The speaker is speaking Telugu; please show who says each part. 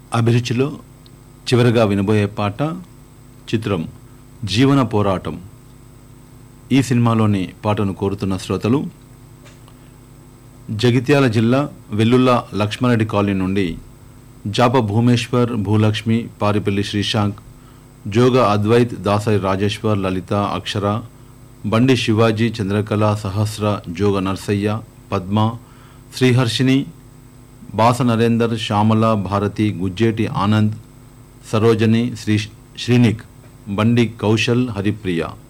Speaker 1: అభిరుచిలో చివరగా వినబోయే పాట చిత్రం జీవన పోరాటం ఈ సినిమాలోని పాటను కోరుతున్న శ్రోతలు జగిత్యాల జిల్లా వెల్లుల్ల లక్ష్మారెడ్డి కాలనీ నుండి జాప భూమేశ్వర్ భూలక్ష్మి పారిపల్లి శ్రీశాంక్ జోగ అద్వైత్ దాసరి రాజేశ్వర్ లలిత అక్షర బండి శివాజీ చంద్రకళ సహస్ర జోగ నర్సయ్య పద్మ శ్రీహర్షిని బాస నరేందర్ శ్యామల భారతి గుజ్జేటి ఆనంద్ సరోజని శ్రీ శ్రీనిక్ బండి కౌశల్ హరిప్రియ